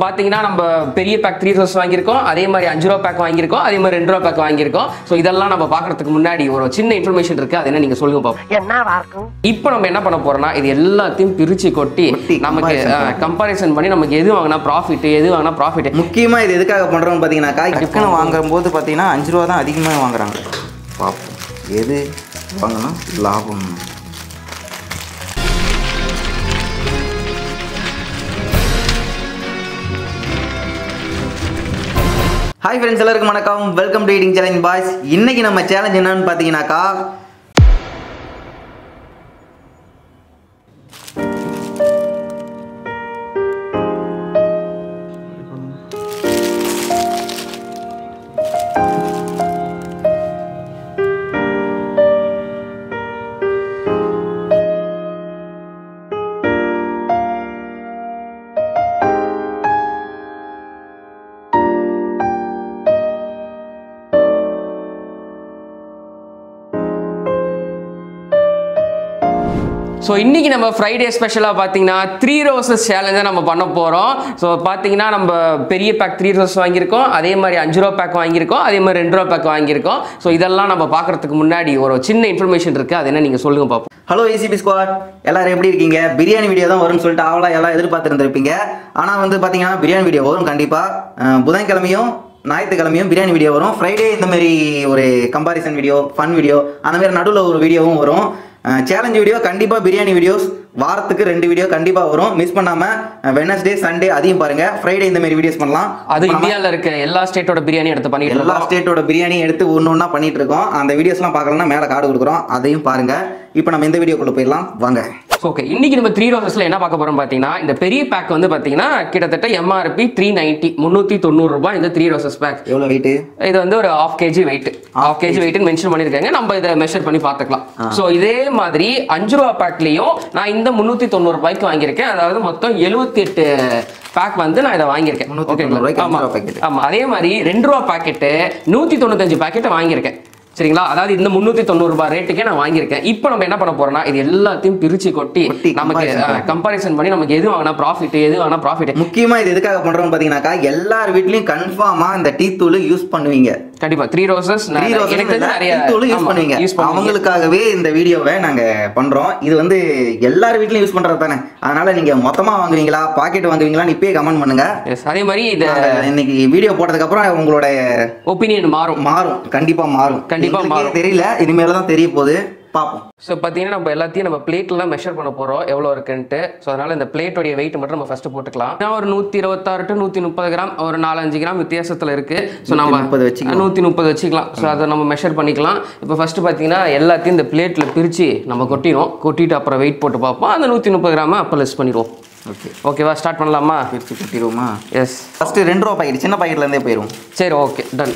பார்த்தீங்கன்னா நம்ம பெரிய பேக் த்ரீ ரோஸ் வாங்கியிருக்கோம் அதே மாதிரி அஞ்சு ரூபா பேக் வாங்கியிருக்கோம் அதே மாதிரி ரெண்டு ரூபா பேக் வாங்கியிருக்கோம் ஸோ இதெல்லாம் நம்ம பார்க்கறதுக்கு முன்னாடி ஒரு சின்ன இன்ஃபர்மேஷன் இருக்கு அது என்ன நீங்க சொல்லுங்க பாப்போம் என்னவா இருக்கும் இப்போ நம்ம என்ன பண்ண போறோம்னா இது எல்லாத்தையும் பிரிச்சு கொட்டி கொட்டி நமக்கு comparison கம்பாரிசன் பண்ணி நமக்கு எது வாங்கினா ப்ராஃபிட் எது வாங்கினா ப்ராஃபிட் முக்கியமா இது எதுக்காக பண்றோம்னு பார்த்தீங்கன்னாக்கா டக்குன்னு வாங்கும்போது பார்த்தீங்கன்னா அஞ்சு ரூபா தான் அதிகமாக வாங்குறாங்க பார்ப்போம் எது வாங்கினா லாபம் ஹாய் ஃப்ரெண்ட்ஸ் எல்லாருக்கும் வணக்கம் welcome to eating challenge boys இன்னைக்கு நம்ம சேலஞ்ச் என்னன்னு பார்த்தீங்கன்னாக்கா ஸோ இன்னைக்கு நம்ம ஃப்ரைடே ஸ்பெஷலாக பார்த்தீங்கன்னா த்ரீ ரோசஸ் சேலஞ்சை நம்ம பண்ண போகிறோம் ஸோ பார்த்தீங்கன்னா நம்ம பெரிய பேக் த்ரீ ரோஸ் வாங்கியிருக்கோம் அதே மாதிரி அஞ்சு ரூபா பேக் வாங்கியிருக்கோம் அதே மாதிரி ரெண்டு ரூபா பேக் வாங்கியிருக்கோம் ஸோ இதெல்லாம் நம்ம பார்க்கறதுக்கு முன்னாடி ஒரு சின்ன இன்ஃபர்மேஷன் இருக்குது அது என்ன நீங்கள் சொல்லுங்க பார்ப்போம் ஹலோ ஏசிபி ஸ்குவாட் எல்லாரும் எப்படி இருக்கீங்க பிரியாணி வீடியோ தான் வரும்னு சொல்லிட்டு அவளா எல்லாம் எதிர்பார்த்துருந்துருப்பீங்க ஆனால் வந்து பார்த்தீங்கன்னா பிரியாணி வீடியோ வரும் கண்டிப்பாக புதன்கிழமையும் ஞாயிற்றுக்கிழமையும் பிரியாணி வீடியோ வரும் ஃப்ரைடே இந்த மாதிரி ஒரு கம்பாரிசன் வீடியோ ஃபன் வீடியோ அந்த மாதிரி நடுவில் ஒரு வீடியோவும் வரும் சேலஞ்ச் வீடியோ கண்டிப்பாக பிரியாணி வீடியோஸ் வாரத்துக்கு ரெண்டு வீடியோ கண்டிப்பாக வரும் மிஸ் பண்ணாமல் வெனஸ்டே சண்டே அதையும் பாருங்க ஃப்ரைடே இந்த மாதிரி வீடியோஸ் பண்ணலாம் அது இந்தியாவில் இருக்க எல்லா ஸ்டேட்டோட பிரியாணி எடுத்து பண்ணிட்டு எல்லா இருக்கோம் ஸ்டேட்டோட பிரியாணி எடுத்து ஒன்று ஒன்றா பண்ணிட்டு இருக்கோம் அந்த வீடியோஸ்லாம் பார்க்கலன்னா மேலே கார்டு கொடுக்குறோம் அதையும் பாருங்க இப்போ நம்ம இந்த வீடியோக்குள்ள போயிடலாம் வாங்க ஓகே இன்னைக்கு நம்ம த்ரீ ரோசஸ்ல என்ன பார்க்க போறோம் பார்த்தீங்கன்னா இந்த பெரிய பேக் வந்து பார்த்தீங்கன்னா கிட்டத்தட்ட எம்ஆர்பி த்ரீ நைன்ட்டி முந்நூற்றி தொண்ணூறு ரூபாய் இந்த த்ரீ ரோசஸ் பேக் எவ்வளோ வெயிட்டு இது வந்து ஒரு half KG weight half KG weight mention பண்ணிருக்காங்க நம்ம இதை மெஷர் பண்ணி பார்த்துக்கலாம் ஸோ இதே மாதிரி அஞ்சு ரூபா பேக்லயும் நான் இந்த முந்நூற்றி தொண்ணூறு ரூபாய்க்கு வாங்கியிருக்கேன் அதாவது மொத்தம் எழுபத்தி எட்டு பேக் வந்து நான் இதை வாங்கியிருக்கேன் 390 ரூபாய்க்கு ஆமா அஞ்சு ரூபா packet. ஆமா அதே மாதிரி ரெண்டு ரூபா பாக்கெட்டு நூற்றி தொண்ணூத்தஞ்சு பாக்கெட்டை வாங்கியிருக்கேன் சரிங்களா அதாவது இந்த முந்நூற்றி தொண்ணூறு ரூபாய் ரேட்டுக்கே நான் வாங்கியிருக்கேன் இப்போ நம்ம என்ன பண்ண போறோம்னா இது எல்லாத்தையும் பிரிச்சு கொட்டி கொட்டி நமக்கு comparison பண்ணணும். கம்பாரிசன் பண்ணி நமக்கு எது வாங்கினா ப்ராஃபிட் எது வாங்கினா ப்ராஃபிட் முக்கியமா இது எதுக்காக பண்றோம்னு பாத்தீங்கன்னாக்கா எல்லார் வீட்லயும் கன்ஃபார்மா இந்த டீ தூள் யூஸ் பண்ணுவீங்க கண்டிப்பா த்ரீ ரோசஸ் Three roses எனக்கு தெரிஞ்சு இல்ல, நிறைய tea தூள் யூஸ் ஆமா, பண்ணுவீங்க யூஸ் பண்ணுவீங்க அவங்களுக்காகவே இந்த வீடியோவை நாங்க பண்றோம் இது வந்து எல்லார் வீட்லயும் யூஸ் பண்றது தானே அதனால நீங்க மொத்தமா வாங்குவீங்களா பாக்கெட் வாங்குவீங்களான்னு இப்பயே கமெண்ட் பண்ணுங்க Yes, அதே மாதிரி இந்த நாங்க இன்னைக்கு வீடியோ போட்டதுக்கு அப்புறம் உங்களோட ஒப்பீனியன் மாறும் மாறும் கண்டிப்பா மாறும் கண்டிப்பா எங்களுக்கே மாறும். தெரியல இனிமேல தான் தெரிய போகுது பார்ப்போம் ஸோ பார்த்தீங்கன்னா நம்ம எல்லாத்தையும் நம்ம பிளேட்லாம் மெஷர் பண்ண போகிறோம் எவ்வளோ இருக்குன்ட்டு ஸோ அதனால இந்த பிளேட்டோடைய வெயிட் மட்டும் நம்ம ஃபர்ஸ்ட் போட்டுக்கலாம் நான் ஒரு நூற்றி இருபத்தாறு டு நூற்றி முப்பது கிராம் ஒரு நாலஞ்சு கிராம் வித்தியாசத்தில் இருக்கு ஸோ நம்ம 130 வச்சுக்கலாம். நூற்றி முப்பது வச்சுக்கலாம் ஸோ அதை நம்ம மெஷர் பண்ணிக்கலாம் இப்போ ஃபர்ஸ்ட் பார்த்தீங்கன்னா எல்லாத்தையும் இந்த பிளேட்டில் பிரித்து நம்ம கொட்டிடும் கொட்டிட்டு அப்புறம் வெயிட் போட்டு பார்ப்போம் அந்த நூற்றி முப்பது கிராமை அப்போ லெஸ் பண்ணிடுவோம் ஓகே ஓகேவா ஸ்டார்ட் பண்ணலாமா பிரிச்சு கட்டிடுவோமா எஸ் ஃபர்ஸ்ட் ரெண்டு ரூபா பாக்கெட் சின்ன பாக்கெட்ல இருந்தே போயிடும் சரி ஓகே டன்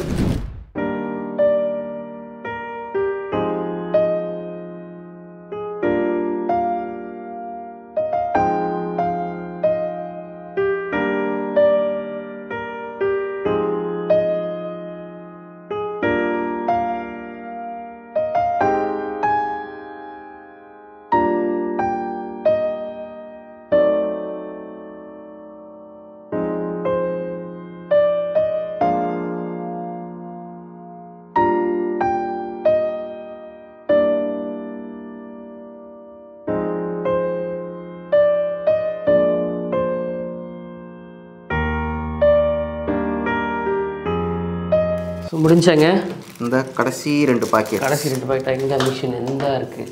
ஸோ முடிஞ்சாங்க இந்த கடைசி ரெண்டு பாக்கெட் கடைசி ரெண்டு பாக்கெட் எங்க மிஷின் எந்த இருக்கு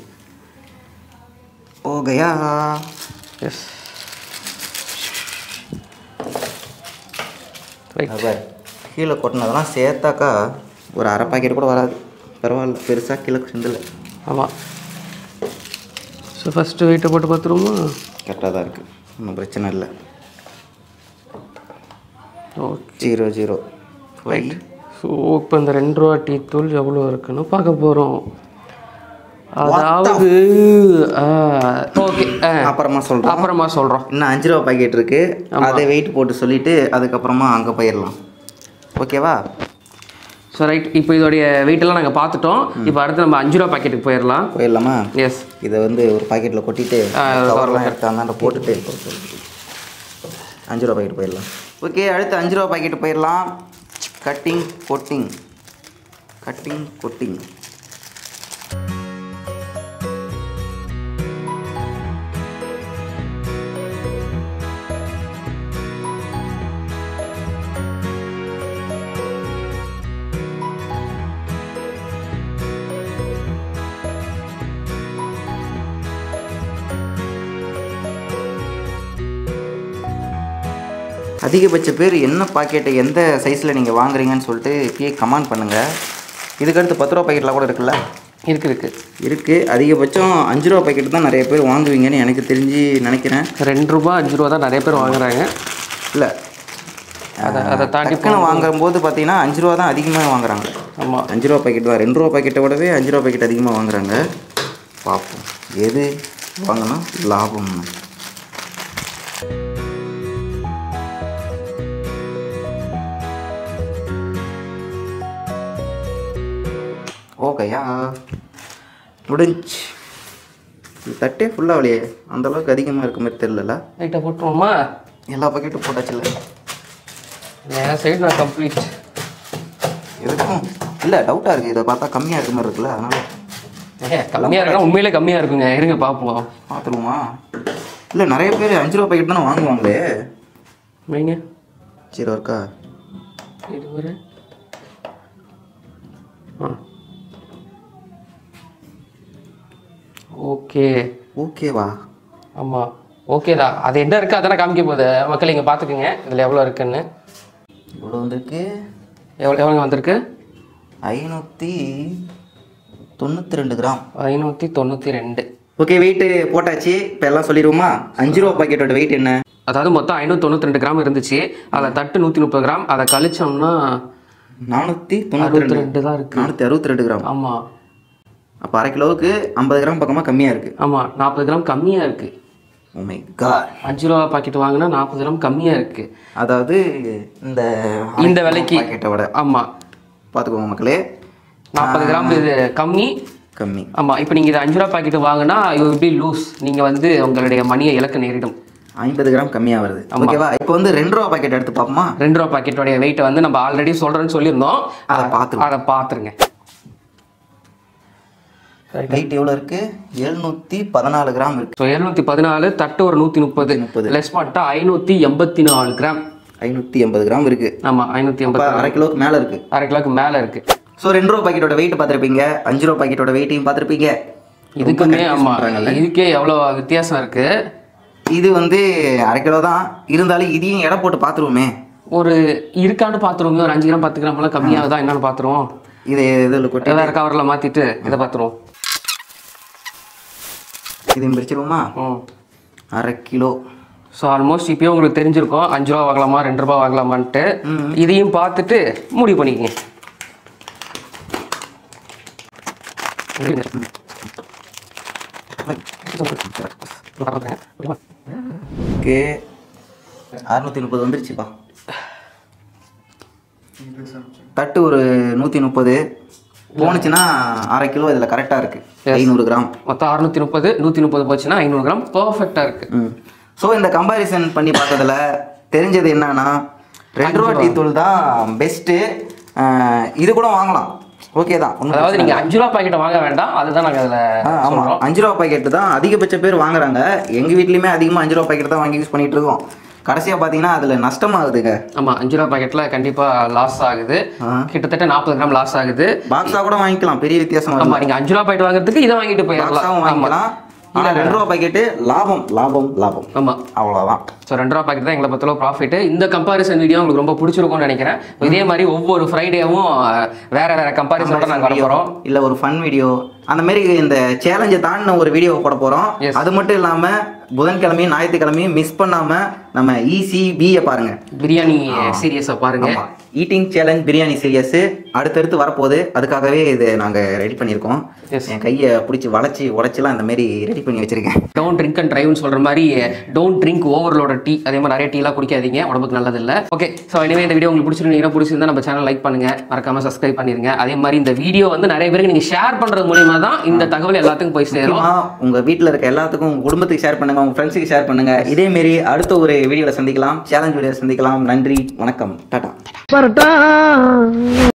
ஓ கயா எஸ் ரைட் பாரு கீழே கொட்டினதெல்லாம் சேர்த்தாக்கா ஒரு அரை பாக்கெட் கூட வராது பரவாயில்ல பெருசாக கீழே சிந்தல ஆமாம் ஸோ ஃபஸ்ட்டு வெயிட்டை போட்டு பார்த்துருவோமா கரெக்டாக தான் இருக்குது ஒன்றும் பிரச்சனை இல்லை okay zero zero right so இப்போ இந்த ரெண்டு ரூபா டீ தூள் எவ்வளோ இருக்குன்னு பார்க்க போகிறோம் அதாவது ஓகே அப்புறமா சொல்கிறோம் அப்புறமா சொல்கிறோம் இன்னும் அஞ்சு ரூபா பாக்கெட் இருக்குது அதை வெயிட் போட்டு சொல்லிவிட்டு அதுக்கப்புறமா அங்கே போயிடலாம் ஓகேவா ஸோ ரைட் இப்போ இதோடைய வெயிட்டெல்லாம் நாங்கள் பார்த்துட்டோம் இப்போ அடுத்து நம்ம அஞ்சு ரூபா பாக்கெட்டுக்கு போயிடலாம் போயிடலாமா எஸ் இதை வந்து ஒரு பாக்கெட்டில் கொட்டிட்டு ஆ, கவர்லாம் எடுத்து அந்தாண்ட போட்டுட்டு அஞ்சு ரூபா பாக்கெட் போயிடலாம் ஓகே அடுத்து அஞ்சு ரூபா பாக்கெட் போயிடலாம் கட்டிங் கொட்டிங் கட்டிங் கொட்டிங் அதிகபட்ச பேர் என்ன பாக்கெட்டை எந்த சைஸில் நீங்கள் வாங்குறீங்கன்னு சொல்லிட்டு இப்பயே கமெண்ட் பண்ணுங்கள் இதுக்கடுத்து பத்து ரூபா பாக்கெட்லாம் கூட இருக்குல்ல இருக்கு இருக்கு இருக்குது அதிகபட்சம் அஞ்சு ரூபா பாக்கெட் தான் நிறைய பேர் வாங்குவீங்கன்னு எனக்கு தெரிஞ்சு நினைக்கிறேன் ரெண்டு ரூபா அஞ்சு ரூபா தான் நிறைய பேர் வாங்குறாங்க இல்லை அதை அதை தாண்டி டக்குன்னு வாங்கும்போது பார்த்தீங்கன்னா அஞ்சு ரூபா தான் அதிகமாக வாங்குறாங்க ஆமாம் அஞ்சு ரூபா பாக்கெட் தான் ரெண்டு ரூபா பாக்கெட்டை விடவே அஞ்சு ரூபா பாக்கெட் அதிகமாக வாங்குறாங்க பார்ப்போம் எது வாங்கினா லாபம் ஓகேயா முடிஞ்சு இது தட்டே ஃபுல்லாக வழியே அந்த அளவுக்கு அதிகமாக இருக்க மாதிரி தெரியல லைட்டாக போட்டுருவோமா எல்லா பாக்கெட்டும் போட்டாச்சுல்ல என் சைடு நான் கம்ப்ளீட் எதுக்கும் இல்லை டவுட்டாக இருக்குது இதை பார்த்தா கம்மியாக இருக்க மாதிரி இருக்குல்ல அதனால் கம்மியாக இருக்குன்னா உண்மையிலே கம்மியாக இருக்குங்க இருங்க பார்ப்போம் பார்த்துருவோமா இல்லை நிறைய பேர் அஞ்சு ரூபா பாக்கெட் தானே வாங்குவாங்களே வைங்க சரி ஒர்க்கா இது ஒரு ஆ ஓகே ஓகேவா ஆமாம் ஓகே தான் அது என்ன இருக்குது அதெல்லாம் காமிக்க போகுது மக்கள் இங்கே பார்த்துக்குங்க இதில் எவ்வளோ இருக்குன்னு இவ்வளோ வந்திருக்கு எவ்வளோ எவ்வளோங்க வந்திருக்கு ஐநூற்றி தொண்ணூற்றி ரெண்டு கிராம் ஐநூற்றி தொண்ணூற்றி ரெண்டு ஓகே வெயிட்டு போட்டாச்சு இப்போ எல்லாம் சொல்லிடுவோமா அஞ்சு ரூபா பாக்கெட்டோட வெயிட் என்ன அதாவது மொத்தம் ஐநூற்றி தொண்ணூற்றி ரெண்டு கிராம் இருந்துச்சு அதில் தட்டு நூற்றி முப்பது கிராம் அதை கழிச்சோம்னா நானூற்றி தொண்ணூற்றி அறுபத்தி ரெண்டு ரெண்டு தான் இருக்குது நானூற்றி அறுபத்தி ரெண்டு கிராம் ஆமாம் அப்போ அரை கிலோவுக்கு ஐம்பது கிராம் பக்கமாக கம்மியாக இருக்குது ஆமாம் நாற்பது கிராம் கம்மியாக இருக்குது உமை காட் அஞ்சு ரூபா பாக்கெட் வாங்கினா நாற்பது கிராம் கம்மியாக இருக்குது அதாவது இந்த இந்த விலைக்கு பாக்கெட்டை விட ஆமாம் பார்த்துக்கோங்க மக்களே நாற்பது கிராம் இது கம்மி கம்மி ஆமாம் இப்போ நீங்கள் இது அஞ்சு ரூபா பாக்கெட் வாங்கினா யூ பி லூஸ் நீங்கள் வந்து உங்களுடைய மணியை இழக்க நேரிடும் ஐம்பது கிராம் கம்மியாக வருது ஓகேவா இப்போ வந்து ரெண்டு ரூபா பாக்கெட் எடுத்து பார்ப்போமா ரெண்டு ரூபா பாக்கெட்டோடைய வெயிட்டை வந்து நம்ம ஆல்ரெடி சொல்கிறேன்னு சொல்லியிருந்தோம் அதை பார்த்துருவோம் அதை பார்த்துருங்க வெயிட் எவ்வளோ இருக்கு எழுநூற்றி பதினாலு கிராம் இருக்கு ஸோ எழுநூற்றி பதினாலு தட்டு ஒரு நூற்றி முப்பது முப்பது. லெஸ் பண்ணிட்டா ஐநூற்றி எண்பத்தி நாலு கிராம் ஐநூற்றி எண்பது கிராம் இருக்கு ஆமாம் ஐநூற்றி இப்போ எண்பத்தி அரை கிலோவுக்கு மேலே இருக்கு அரை கிலோக்கு மேலே இருக்குது ஸோ ரெண்டு ரூபா பாக்கெட்டோட வெயிட் பார்த்துருப்பீங்க அஞ்சு ரூபா பாக்கெட்டோட வெயிட்டையும் பார்த்துருப்பீங்க இதுக்குமே ஆமாம் இதுக்கே எவ்வளோ வித்தியாசம் இருக்குது இது வந்து அரை கிலோ தான் இருந்தாலும் இதையும் எடை போட்டு பார்த்துருவோமே ஒரு இருக்கான்னு பார்த்துருவோங்க ஒரு அஞ்சு கிராம் பத்து கிராம் எல்லாம் கம்மியாகுதா என்னன்னு பார்த்துருவோம் இது இதில் கொட்டி வேறு கவரில் மாற்றிட்டு இதை பார்த்துருவோம் இதையும் பிரிச்சிருவோமா ம் அரை கிலோ ஸோ ஆல்மோஸ்ட் இப்போயே உங்களுக்கு தெரிஞ்சிருக்கும் அஞ்சு ரூபா வாங்கலாமா ரெண்டு ரூபா வாங்கலாமான்ட்டு இதையும் பார்த்துட்டு முடிவு பண்ணிக்கங்க ஓகே அறுநூத்தி முப்பது வந்துருச்சுப்பா தட்டு ஒரு நூற்றி முப்பது போணுச்சுன்னா அரை கிலோ இதில் கரெக்டாக இருக்கு ஐநூறு கிராம் மொத்தம் அறுநூத்தி முப்பது நூற்றி முப்பது போச்சுன்னா ஐநூறு கிராம் பர்ஃபெக்டாக இருக்கு ம் ஸோ இந்த கம்பாரிசன் பண்ணி பார்த்ததுல தெரிஞ்சது என்னன்னா ரெண்டு ரூபா டீ தூள் தான் பெஸ்ட்டு இது கூட வாங்கலாம் ஓகே தான் ஒண்ணும் அதாவது நீங்கள் அஞ்சு ரூபா பாக்கெட்டை வாங்க வேண்டாம் அதுதான் நாங்கள் அதில் ஆ, ஆமா அஞ்சு ரூபா பாக்கெட் தான் அதிகபட்ச பேர் வாங்குறாங்க எங்க வீட்லயுமே அதிகமா அஞ்சு ரூபா பாக்கெட் தான் வாங்கி யூஸ் பண்ணிட்டு இருக்கோம் கடைசியா பாத்தீங்கன்னா அதுல நஷ்டமாகுதுங்க ஆமாம் அஞ்சு ரூபா பாக்கெட்டில் கண்டிப்பாக லாஸ் ஆகுது ஆ. கிட்டத்தட்ட நாற்பது கிராம் லாஸ் ஆகுது பாக்ஸா கூட வாங்கிக்கலாம் பெரிய வித்தியாசம் வரும் ஆமாம் நீங்கள் அஞ்சு ரூபா பாக்கெட் வாங்குறதுக்கு இதை வாங்கிட்டு போயிடலாம் பாக்ஸாவும் வாங்கிக்கலாம் ஆனா ரெண்டு ரூபா பாக்கெட்டு லாபம் லாபம் லாபம் ஆமாம் அவ்வளவுதான் ஸோ ரெண்டு ரூபா பாக்கெட் தான் எங்களை பொறுத்தளவு ப்ராஃபிட் இந்த கம்பாரிசன் வீடியோ உங்களுக்கு ரொம்ப பிடிச்சிருக்கும்னு நினைக்கிறேன் இதே மாதிரி ஒவ்வொரு ஃப்ரைடேவும் வேற வேற கம்பாரிசனோட நாங்கள் வர போகிறோம் இல்ல ஒரு ஃபன் வீடியோ அந்த மாதிரி இந்த சேலஞ்சை தாண்டின ஒரு வீடியோ போட போறோம் Yes. அது மட்டும் இல்லாம புதன்கிழமையும் ஞாயிற்றுக்கிழமையும் மிஸ் பண்ணாம நம்ம இசிபியை பாருங்க பிரியாணி சீரியஸை பாருங்க ஈட்டிங் சேலஞ்ச் பிரியாணி சீரியஸ் அடுத்தடுத்து வரப்போகுது அதுக்காகவே இது நாங்க ரெடி பண்ணியிருக்கோம் Yes. என் கையை பிடிச்சி வளைச்சி உடைச்சிலாம் இந்த மாதிரி ரெடி பண்ணி வச்சிருக்கேன் டோன்ட் ட்ரிங்க் அண்ட் ட்ரைவ்னு சொல்ற மாதிரி டோன்ட் ட்ரிங்க் ஓவர்லோட டீ அதே மாதிரி நிறைய டீலாம் குடிக்காதீங்க உடம்புக்கு நல்லது இல்லை ஓகே ஸோ எனவே இந்த வீடியோ உங்களுக்கு பிடிச்சிருந்தீங்கன்னா பிடிச்சிருந்தா நம்ம சேனல் லைக் பண்ணுங்க மறக்காம சப்ஸ்கிரைப் பண்ணிருங்க அதே மாதிரி இந்த வீடியோ வந்து நிறைய பேருக்கு நீங்க ஷேர் பண்றது மூலியமா தான் இந்த தகவல் எல்லாத்துக்கும் போய் சேரும் முக்கியமா உங்க வீட்ல இருக்க எல்லாத்துக்கும் உங்க குடும்பத்துக்கு ஷேர் பண்ணுங்க பண்ணுங்க உங்க ஃப்ரெண்ட்ஸுக்கு ஷேர் பண்ணுங்க இதே மாரி அடுத்த ஒரு வீடியோவில் சந்திக்கலாம் சேலஞ்ச் வீடியோ சந்திக்கலாம் நன்றி வணக்கம் டாடா